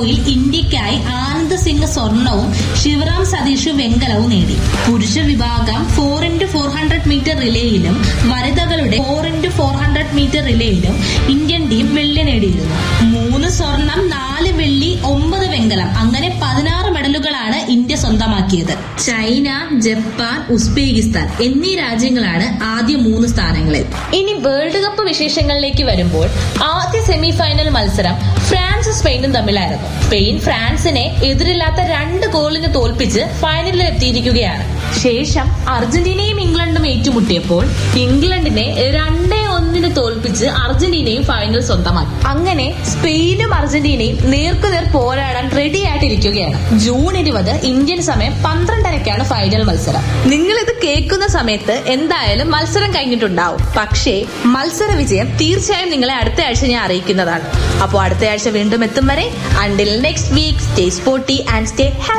ത്രോയിൽ ഇന്ത്യക്കായി ആനന്ദ് സിംഗ് സ്വർണവും ശിവറാം സതീഷ് വെങ്കലവും നേടി പുരുഷ വിഭാഗം four into four hundred metre റിലേയിലും വനിതകളുടെ four into four hundred metre റിലേയിലും ഇന്ത്യൻ ടീം വെള്ളി നേടിയിരുന്നു മൂന്ന് സ്വർണം നാല് വെള്ളി ഒമ്പത് വെങ്കലം അങ്ങനെ പതിനാറ് മെഡലുകളാണ് ഇന്ത്യ സ്വന്തമാക്കിയത് ചൈന ജപ്പാൻ ഉസ്ബെക്കിസ്ഥാൻ എന്നീ രാജ്യങ്ങളാണ് ആദ്യ മൂന്ന് സ്ഥാനങ്ങളിൽ ഇനി വേൾഡ് കപ്പ് വിശേഷങ്ങളിലേക്ക് വരുമ്പോൾ ആദ്യ സെമി ഫൈനൽ മത്സരം ഫ്രാൻസും സ്പെയിനും തമ്മിലായിരുന്നു സ്പെയിൻ ഫ്രാൻസിനെ എതിരില്ലാത്ത രണ്ട് ഗോളിന് തോൽപ്പിച്ച് ഫൈനലിൽ എത്തിയിരിക്കുകയാണ് ശേഷം അർജന്റീനയും ഇംഗ്ലണ്ടും ഏറ്റുമുട്ടിയപ്പോൾ ഇംഗ്ലണ്ടിനെ രണ്ടേ ഒന്നിന് തോൽപ്പിച്ച് അർജന്റീനയും ഫൈനൽ സ്വന്തമാക്കി അങ്ങനെ സ്പെയിനും അർജന്റീനയും നേർക്കുനേർ പോരാടാൻ റെഡി ആയിട്ടിരിക്കുകയാണ് ജൂൺ ഇരുപത് ഇന്ത്യൻ സമയം പന്ത്രണ്ടരക്കാണ് ഫൈനൽ മത്സരം നിങ്ങൾ ഇത് കേൾക്കുന്ന സമയത്ത് എന്തായാലും മത്സരം കഴിഞ്ഞിട്ടുണ്ടാവും പക്ഷേ മത്സര വിജയം തീർച്ചയായും നിങ്ങളെ അടുത്ത ആഴ്ച ഞാൻ അറിയിക്കുന്നതാണ് അപ്പോൾ അടുത്ത ആഴ്ച വീണ്ടും എത്തും വരെ until next week stay sporty and stay happy